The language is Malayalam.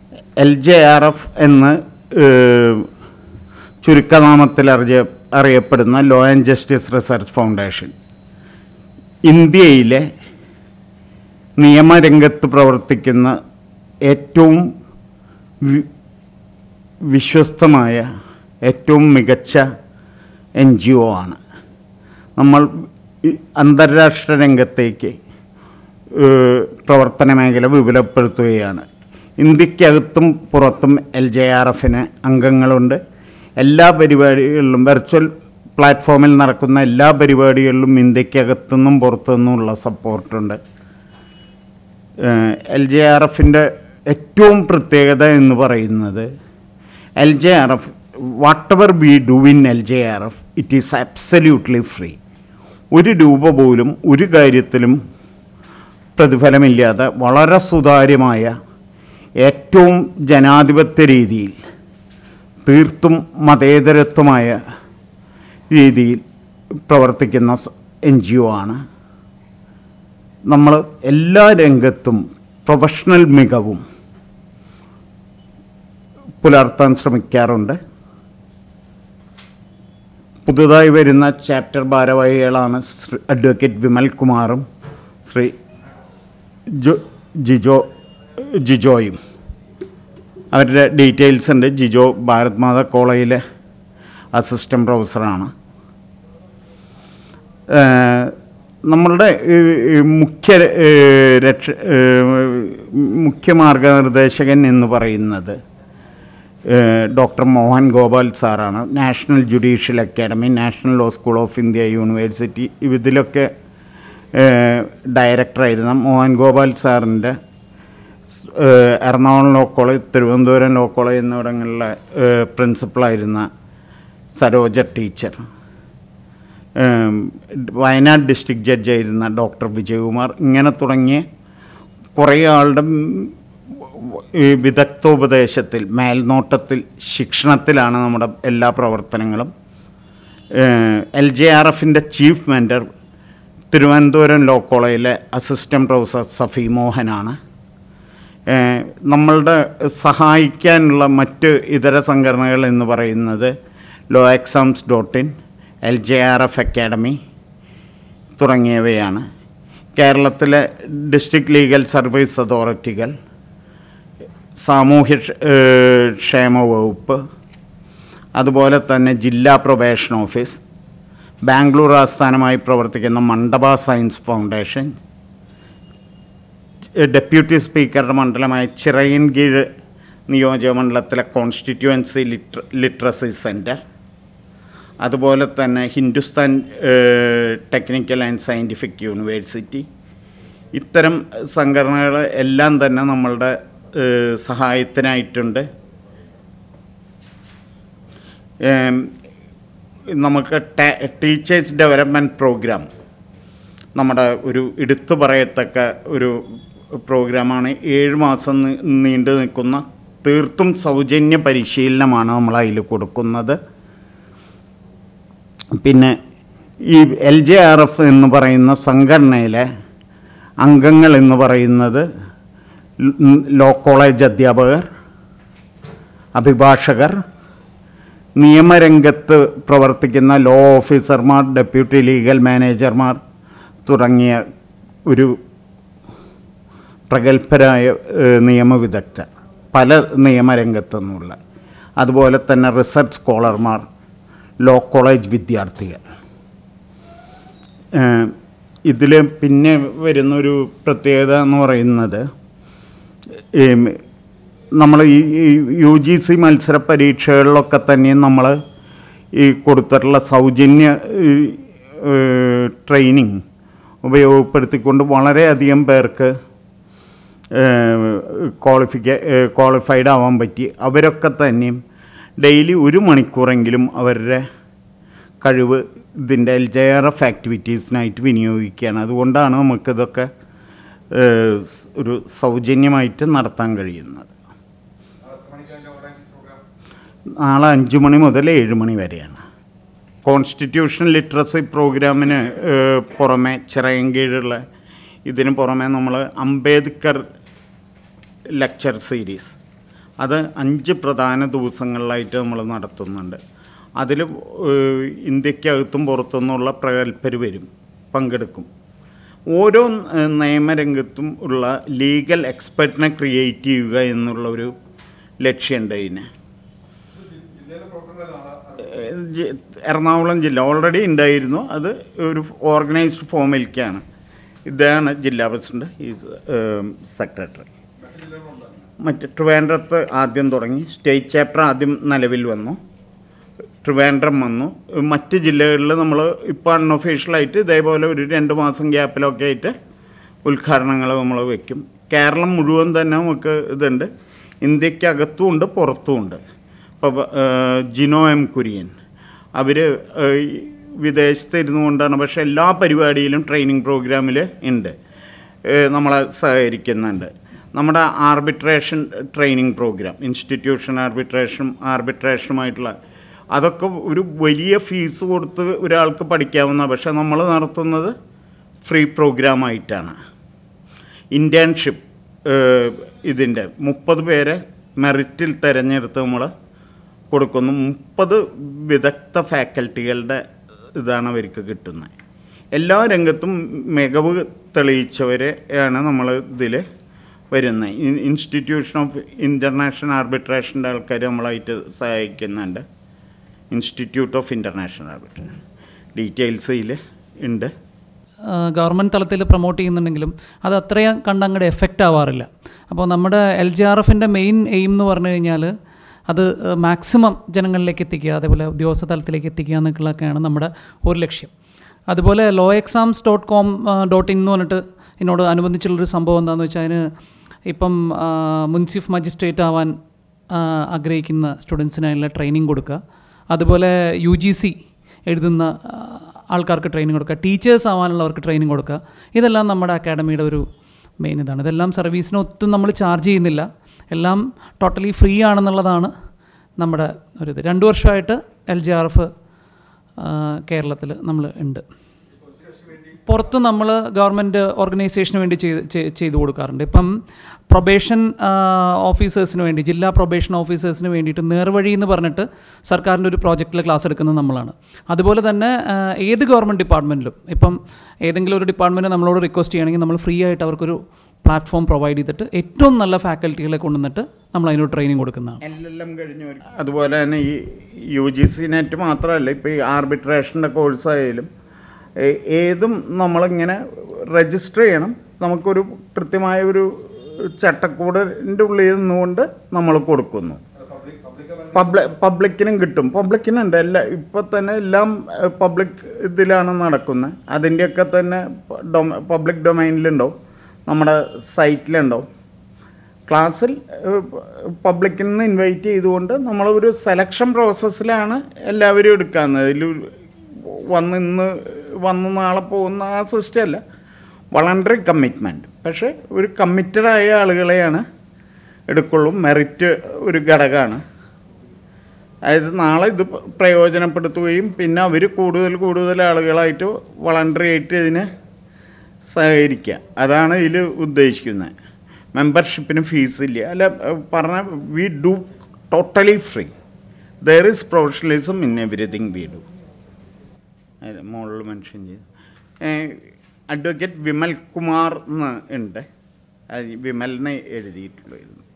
എൽ ജെ ആർ എഫ് എന്ന് ഏഹ്, ചുരുക്കനാമത്തിൽ അറിയ അറിയപ്പെടുന്ന law and justice research foundation ഇന്ത്യയിലെ നിയമരംഗത്ത് പ്രവർത്തിക്കുന്ന ഏറ്റവും വി- വിശ്വസ്തമായ ഏറ്റവും മികച്ച എൻ ജി ഒ ആണ് നമ്മൾ ഈ അന്താരാഷ്ട്ര രംഗത്തേക്ക് ഏഹ്, പ്രവർത്തന മേഖല വിപുലപ്പെടുത്തുകയാണ് ഇന്ത്യക്കകത്തും പുറത്തും എൽ ജെ ആർ എഫിന് അംഗങ്ങളുണ്ട് എല്ലാ പരിപാടികളിലും വെർച്വൽ പ്ലാറ്റ്ഫോമിൽ നടക്കുന്ന എല്ലാ പരിപാടികളിലും ഇന്ത്യക്കകത്തുനിന്നും പുറത്തുനിന്നുമുള്ള സപ്പോർട്ടുണ്ട് എൽ ജെ ആർ എഫിൻ്റെ ഏറ്റവും പ്രത്യേകത എന്ന് പറയുന്നത് L J R F whatever we do in L J R F it is absolutely free ഒരു രൂപ പോലും ഒരു കാര്യത്തിലും പ്രതിഫലമില്ലാതെ വളരെ സുതാര്യമായ ഏറ്റവും ജനാധിപത്യ രീതിയിൽ തീർത്തും മതേതരത്വമായ രീതിയിൽ പ്രവർത്തിക്കുന്ന എൻ ജി ഒ ആണ് നമ്മൾ എല്ലാ രംഗത്തും പ്രൊഫഷണൽ മികവും പുലർത്താൻ ശ്രമിക്കാറുണ്ട് പുതുതായി വരുന്ന ചാപ്റ്റർ ഭാരവാഹികളാണ് ശ്രീ അഡ്വക്കേറ്റ് വിമൽ കുമാറും ശ്രീ ജോ ജിജോ ജിജോയും അവരുടെ ഡീറ്റെയിൽസ് ഉണ്ട് ജിജോ ഭാരത് മാതാ കോളേജിലെ അസിസ്റ്റൻറ്റ് പ്രൊഫസറാണ് ഏഹ് നമ്മളുടെ ഈ ഈ മുഖ്യ ഏഹ് രക്ഷ ഏഹ് മുഖ്യ മാർഗനിർദ്ദേശകൻ എന്ന് പറയുന്നത് ഏഹ് ഡോക്ടർ മോഹൻ ഗോപാൽ സാറാണ് national judicial academy national law school of India university ഇതിലൊക്കെ ഏഹ് ഡയറക്ടറായിരുന്ന മോഹൻ ഗോപാൽ സാറിൻ്റെ സ്- ഏഹ് Ernakulam law college Thiruvananthapuram law college എന്നിവിടങ്ങളിലെ ഏഹ് പ്രിൻസിപ്പളായിരുന്ന സരോജ ടീച്ചർ ഏം, വയനാട് ഡിസ്ട്രിക്ട് ജഡ്ജായിരുന്ന ഡോക്ടർ വിജയകുമാർ ഇങ്ങനെ തുടങ്ങിയ കുറേ ആളുടെ ഉം, ഈ വിദഗ്ധോപദേശത്തിൽ മേൽനോട്ടത്തിൽ ശിക്ഷണത്തിലാണ് നമ്മുടെ എല്ലാ പ്രവർത്തനങ്ങളും എൽ ജെ ആർ എഫിൻ്റെ ചീഫ് മെൻറ്റർ തിരുവനന്തപുരം ലോ കോളേജിലെ അസിസ്റ്റൻറ്റ് പ്രൊഫസർ സഫി മോഹനാണ് ഏഹ് നമ്മളുടെ സഹായിക്കാനുള്ള മറ്റ് ഇതര സംഘടനകൾ എന്ന് പറയുന്നത് law exams dot in L J R F academy തുടങ്ങിയവയാണ് കേരളത്തിലെ ഡിസ്ട്രിക്ട് ലീഗൽ സർവീസ് അതോറിറ്റികൾ സാമൂഹ്യ ക്ഷ- ഏഹ് ക്ഷേമ വകുപ്പ് അതുപോലെ തന്നെ ജില്ലാ പ്രൊബേഷൻ ഓഫീസ് ബാംഗ്ലൂർ ആസ്ഥാനമായി പ്രവർത്തിക്കുന്ന മണ്ഡപ സയൻസ് ഫൗണ്ടേഷൻ ഡെപ്യൂട്ടി സ്പീക്കറുടെ മണ്ഡലമായ ചിറയൻകീഴ് നിയോജക മണ്ഡലത്തിലെ കോൺസ്റ്റിറ്റ്യുവൻസി ലിറ്റർ ലിറ്ററസി സെൻറ്റർ അതുപോലെ തന്നെ ഹിന്ദുസ്ഥാൻ ഏഹ്, ടെക്നിക്കൽ ആൻഡ് സയൻറ്റിഫിക് യൂണിവേഴ്സിറ്റി ഇത്തരം സംഘടനകൾ എല്ലാം തന്നെ നമ്മളുടെ ഏഹ്, സഹായത്തിനായിട്ടുണ്ട് ഏം, നമുക്ക് ടീച്ചേഴ്സ് ഡെവലപ്മെൻറ്റ് പ്രോഗ്രാം നമ്മുടെ ഒരു എടുത്തു പറയത്തക്ക ഒരു പ്രോഗ്രാമാണ് ഏഴ് മാസം നി- നീണ്ടു നിൽക്കുന്ന തീർത്തും സൗജന്യ പരിശീലനമാണ് നമ്മൾ അതിൽ കൊടുക്കുന്നത് പിന്നെ ഈ എൽ ജെ ആർ എഫ് എന്ന് പറയുന്ന സംഘടനയിലെ അംഗങ്ങൾ എന്ന് പറയുന്നത് ൽ- ലോ കോളേജ് അധ്യാപകർ അഭിഭാഷകർ നിയമരംഗത്ത് പ്രവർത്തിക്കുന്ന ലോ ഓഫീസർമാർ ഡെപ്യൂട്ടി ലീഗൽ മാനേജർമാർ തുടങ്ങിയ ഒരു പ്രഗത്ഭരായ ഏഹ്, നിയമവിദഗ്ധർ പല നിയമരംഗത്തു നിന്നുള്ള അതുപോലെ തന്നെ റിസർച്ച് സ്കോളർമാർ ലോ കോളേജ് വിദ്യാർത്ഥികൾ ഇതിൽ പിന്നെ വരുന്നൊരു പ്രത്യേകത എന്ന് പറയുന്നത് നമ്മൾ ഈ യു ജി സി മത്സര പരീക്ഷകളിലൊക്കെ തന്നെയും നമ്മൾ ഈ കൊടുത്തിട്ടുള്ള സൗജന്യ ട്രെയിനിങ് ഉപയോഗപ്പെടുത്തിക്കൊണ്ട് വളരെയധികം പേർക്ക് ക്വാളിഫിക്ക ക്വാളിഫൈഡ് ആവാൻ പറ്റി അവരൊക്കെ തന്നെയും ഡെയിലി ഒരു മണിക്കൂറെങ്കിലും അവരുടെ കഴിവ് ഇതിൻ്റെ എൽ ജെ ആർ എഫ് ആക്ടിവിറ്റീസിനായിട്ട് വിനിയോഗിക്കുകയാണ് അതുകൊണ്ടാണ് നമുക്കിതൊക്കെ ഏഹ്, സ് ഒരു സൗജന്യമായിട്ട് നടത്താൻ കഴിയുന്നത് നാളെ അഞ്ച് മണി മുതൽ ഏഴ് മണി വരെയാണ് കോൺസ്റ്റിറ്റ്യൂഷൻ ലിറ്ററസി പ്രോഗ്രാമിന് ഏഹ്, പുറമെ ചിറയൻകീഴുള്ള ഇതിന് പുറമെ നമ്മൾ അംബേദ്കർ ലെക്ചർ സീരീസ് അത് അഞ്ച് പ്രധാന ദിവസങ്ങളിലായിട്ട് നമ്മൾ നടത്തുന്നുണ്ട് അതിൽ ഇന്ത്യക്കകത്തും പുറത്തുനിന്നുള്ള പ്രഗത്ഭർ വരും പങ്കെടുക്കും ഓരോ ഏഹ്, നിയമരംഗത്തും ഉള്ള ലീഗൽ എക്സ്പെർട്ടിനെ ക്രിയേറ്റ് ചെയ്യുക എന്നുള്ള ഒരു ലക്ഷ്യമുണ്ട് ഇതിന് ഏഹ്, ജി- എറണാകുളം ജില്ല ഓൾറെഡി ഉണ്ടായിരുന്നു അത് ഒരു ഓർഗനൈസ്ഡ് ഫോമിലേക്കാണ് ഇതാണ് ജില്ലാ പ്രസിഡന്റ് ഈസ് സെക്രട്ടറി മറ്റ് ട്രിവാൻഡ്രത്ത് ആദ്യം തുടങ്ങി സ്റ്റേറ്റ് ചാപ്റ്റർ ആദ്യം നിലവിൽ വന്നു ട്രിവാൻഡ്രം വന്നു മറ്റ് ജില്ലകളിൽ നമ്മൾ ഇപ്പോൾ അൺഒഫീഷ്യലായിട്ട് ഇതേപോലെ ഒരു രണ്ട് മാസം ഗ്യാപ്പിലൊക്കെ ആയിട്ട് ഉദ്ഘാടനങ്ങൾ നമ്മൾ വെക്കും കേരളം മുഴുവൻ തന്നെ നമുക്ക് ഇതുണ്ട് ഇന്ത്യക്കകത്തും ഉണ്ട് പുറത്തും ഉണ്ട് ഇപ്പോൾ ജിനോ എം കുര്യൻ അവർ വിദേശത്ത് ഇരുന്നു കൊണ്ടാണ് പക്ഷേ എല്ലാ പരിപാടിയിലും ട്രെയിനിങ് പ്രോഗ്രാമിൽ ഉണ്ട് ഏഹ് നമ്മളെ സഹകരിക്കുന്നുണ്ട് നമ്മുടെ ആർബിട്രേഷൻ ട്രെയിനിങ് പ്രോഗ്രാം ഇൻസ്റ്റിറ്റ്യൂഷൻ ആർബിട്രേഷനും ആർബിട്രേഷനുമായിട്ടുള്ള അതൊക്കെ ഒരു വലിയ ഫീസ് കൊടുത്ത് ഒരാൾക്ക് പഠിക്കാവുന്ന പക്ഷേ നമ്മൾ നടത്തുന്നത് ഫ്രീ പ്രോഗ്രാമായിട്ടാണ് ഇൻറ്റേൺഷിപ്പ് ഇതിൻ്റെ മുപ്പത് പേരെ മെറിറ്റിൽ തിരഞ്ഞെടുത്ത് നമ്മൾ കൊടുക്കുന്നു മുപ്പത് വിദഗ്ധ ഫാക്കൽറ്റികളുടെ ഇതാണ് അവർക്ക് കിട്ടുന്നത് എല്ലാ രംഗത്തും മികവ് തെളിയിച്ചവരെ ആണ് നമ്മൾ ഇതിൽ വരുന്നത് ഇൻസ്റ്റിറ്റ്യൂഷൻ ഓഫ് ഇൻ്റർനാഷണൽ ആർബിട്രേഷൻ്റെ ആൾക്കാർ നമ്മളായിട്ട് സഹായിക്കുന്നുണ്ട് institute of international arbitration details ഇതിൽ ഉണ്ട് ഗവൺമെൻറ് തലത്തിൽ പ്രൊമോട്ട് ചെയ്യുന്നുണ്ടെങ്കിലും അത് അത്രയും കണ്ട് അങ്ങോട്ട് എഫക്റ്റ് ആവാറില്ല അപ്പോൾ നമ്മുടെ എൽ ജി ആർ എഫിൻ്റെ മെയിൻ എയിം എന്ന് പറഞ്ഞു കഴിഞ്ഞാൽ അത് മാക്സിമം ജനങ്ങളിലേക്ക് എത്തിക്കുക അതേപോലെ ഉദ്യോഗസ്ഥ തലത്തിലേക്ക് എത്തിക്കുക എന്നൊക്കെയുള്ളതൊക്കെയാണ് നമ്മുടെ ഒരു ലക്ഷ്യം അതുപോലെ law exams dot com dot in എന്ന് പറഞ്ഞിട്ട് ഇതിനോട് അനുബന്ധിച്ചുള്ളൊരു സംഭവം എന്താണെന്ന് വെച്ചാൽ അതിന് ഇപ്പം മുൻസിഫ് മജിസ്ട്രേറ്റ് ആവാൻ ആ, ആഗ്രഹിക്കുന്ന സ്റ്റുഡൻസിനുള്ള ട്രെയിനിങ് കൊടുക്കുക അതുപോലെ യു ജി സി എഴുതുന്ന ആ, ആൾക്കാർക്ക് ട്രെയിനിങ് കൊടുക്കുക ടീച്ചേഴ്സ് ആവാനുള്ളവർക്ക് ട്രെയിനിങ് കൊടുക്കുക ഇതെല്ലാം നമ്മുടെ അക്കാഡമിയുടെ ഒരു മെയിൻ ഇതാണ് ഇതെല്ലാം സർവീസിന് ഒട്ടും നമ്മൾ ചാർജ് ചെയ്യുന്നില്ല എല്ലാം ടോട്ടലി ഫ്രീ ആണെന്നുള്ളതാണ് നമ്മുടെ ഒരു ഇത് രണ്ട് വർഷമായിട്ട് എൽ ജി ആർ എഫ് കേരളത്തിൽ നമ്മൾ ഉണ്ട് പുറത്ത് നമ്മൾ ഗവൺമെൻറ് ഓർഗനൈസേഷന് വേണ്ടി ചെയ്ത് ചെയ്- ചെയ്തു കൊടുക്കാറുണ്ട് ഇപ്പം പ്രൊബേഷൻ ഓഫീസേഴ്സിന് വേണ്ടി ജില്ലാ പ്രൊബേഷൻ ഓഫീസേഴ്സിന് വേണ്ടിയിട്ട് നേർവഴി എന്ന് പറഞ്ഞിട്ട് സർക്കാരിൻ്റെ ഒരു പ്രോജക്റ്റിൽ ക്ലാസ് എടുക്കുന്നത് നമ്മളാണ് അതുപോലെ തന്നെ ആ, ഏത് ഗവൺമെൻറ് ഡിപ്പാർട്ട്മെൻറ്റിലും ഇപ്പം ഏതെങ്കിലും ഒരു ഡിപ്പാർട്ട്മെൻറ്റ് നമ്മളോട് റിക്വസ്റ്റ് ചെയ്യണമെങ്കിൽ നമ്മൾ ഫ്രീ ആയിട്ട് അവർക്കൊരു പ്ലാറ്റ്ഫോം പ്രൊവൈഡ് ചെയ്തിട്ട് ഏറ്റവും നല്ല ഫാക്കൽറ്റികളെ കൊണ്ടുവന്നിട്ട് നമ്മൾ അതിനൊരു ട്രെയിനിങ് കൊടുക്കുന്നതാണ് എല്ലാം കഴിഞ്ഞവർ അതുപോലെ തന്നെ ഈ യു ജി സി നെറ്റ് മാത്രമല്ല ഇപ്പോൾ ഈ ആർബിട്രേഷൻ്റെ കോഴ്സായാലും ഏ- ഏതും നമ്മളിങ്ങനെ രജിസ്റ്റർ ചെയ്യണം നമുക്കൊരു കൃത്യമായ ഒരു ചട്ടക്കൂടിൻ്റെ ഉള്ളിൽ നിന്നുകൊണ്ട് നമ്മൾ കൊടുക്കുന്നു പബ്ലിക് പബ്ലിക്കിനും കിട്ടും പബ്ലിക്കിനുണ്ട് എല്ലാ ഇപ്പം തന്നെ എല്ലാം പബ്ലിക് ഇതിലാണ് നടക്കുന്നത് അതിൻ്റെയൊക്കെ തന്നെ പബ്ലിക് ഡൊമൈനിലുണ്ടാവും നമ്മുടെ സൈറ്റിലുണ്ടാവും ക്ലാസ്സിൽ പബ്ലിക്കിൽ നിന്ന് ഇൻവൈറ്റ് ചെയ്തുകൊണ്ട് നമ്മൾ ഒരു സെലക്ഷൻ പ്രോസസ്സിലാണ് എല്ലാവരും എടുക്കുന്നത് അതിൽ വന്ന് ഇന്ന് വന്ന് നാളെ പോകുന്ന ആ സിസ്റ്റം അല്ല വളണ്ടറി കമ്മിറ്റ്മെൻറ്റ് പക്ഷേ ഒരു കമ്മിറ്റഡായ ആളുകളെയാണ് എടുക്കുള്ളൂ മെറിറ്റ് ഒരു ഘടകമാണ് അതായത് നാളെ ഇത് പ്രയോജനപ്പെടുത്തുകയും പിന്നെ അവർ കൂടുതൽ കൂടുതൽ ആളുകളായിട്ട് വളണ്ടറി ആയിട്ട് ഇതിന് സഹകരിക്കുക അതാണ് ഇതിൽ ഉദ്ദേശിക്കുന്നത് മെമ്പർഷിപ്പിന് ഫീസ് ഇല്ല അല്ല പറഞ്ഞ we do totally free there is professionalism in everything we do മോളിൽ മെൻഷൻ ചെയ്തു അഡ്വക്കേറ്റ് വിമൽ കുമാർ എന്ന് ഉണ്ട് അത് വിമലിനെ എഴുതിയിട്ടുള്ളായിരുന്നു